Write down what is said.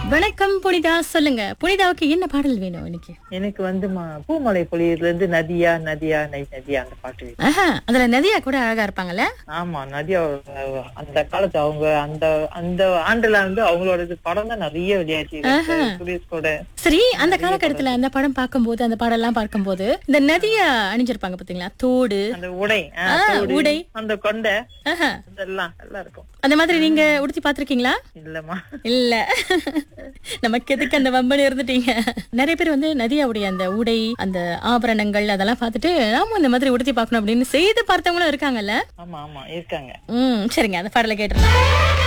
வணக்கம் புனிதா சொல்லுங்க புனிதாவுக்கு என்ன பாடல் வேணும் இன்னைக்கு எனக்கு வந்து ம- பூமலை பொழியில இருந்து நதியா நதியா நை நதியா அந்த பாட்டு வேணும். ஆஹா அதுல நதியா கூட அழகா இருப்பாங்கல்ல ஆமா நதியா அஹ், அந்த காலத்து அவங்க அந்த அந்த ஆண்டுல வந்து அவங்களோட இது படம் தான் நிறைய வெளியாச்சு சுரேஷ் கூட சரி அந்த காலகட்டத்துல அந்த படம் பார்க்கும்போது அந்த பாடல்லாம் பார்க்கும்போது இந்த நதியா அணிஞ்சிருப்பாங்க பாத்தீங்களா தோடு அந்த உடை அஹ், ஆ, தோடு, உடை. அந்த கொண்டை ஆஹா இதெல்லாம் நல்லா இருக்கும் அந்த மாதிரி நீங்க உடுத்தி பாத்திருக்கீங்களா இல்லம்மா இல்ல நமக்கு எதுக்கு அந்த வம்பன் இருந்துட்டீங்க நிறைய பேர் வந்து நதியாவுடைய அந்த உடை அந்த ஆபரணங்கள் அதெல்லாம் பார்த்துட்டு ஆமா இந்த மாதிரி உடுத்தி பார்க்கணும் அப்படின்னு செய்து பார்த்தவங்களும் இருக்காங்கல்ல ஆமா ஆமா இருக்காங்க ம் சரிங்க அந்த பாடலை கேட்டுருந்தேன்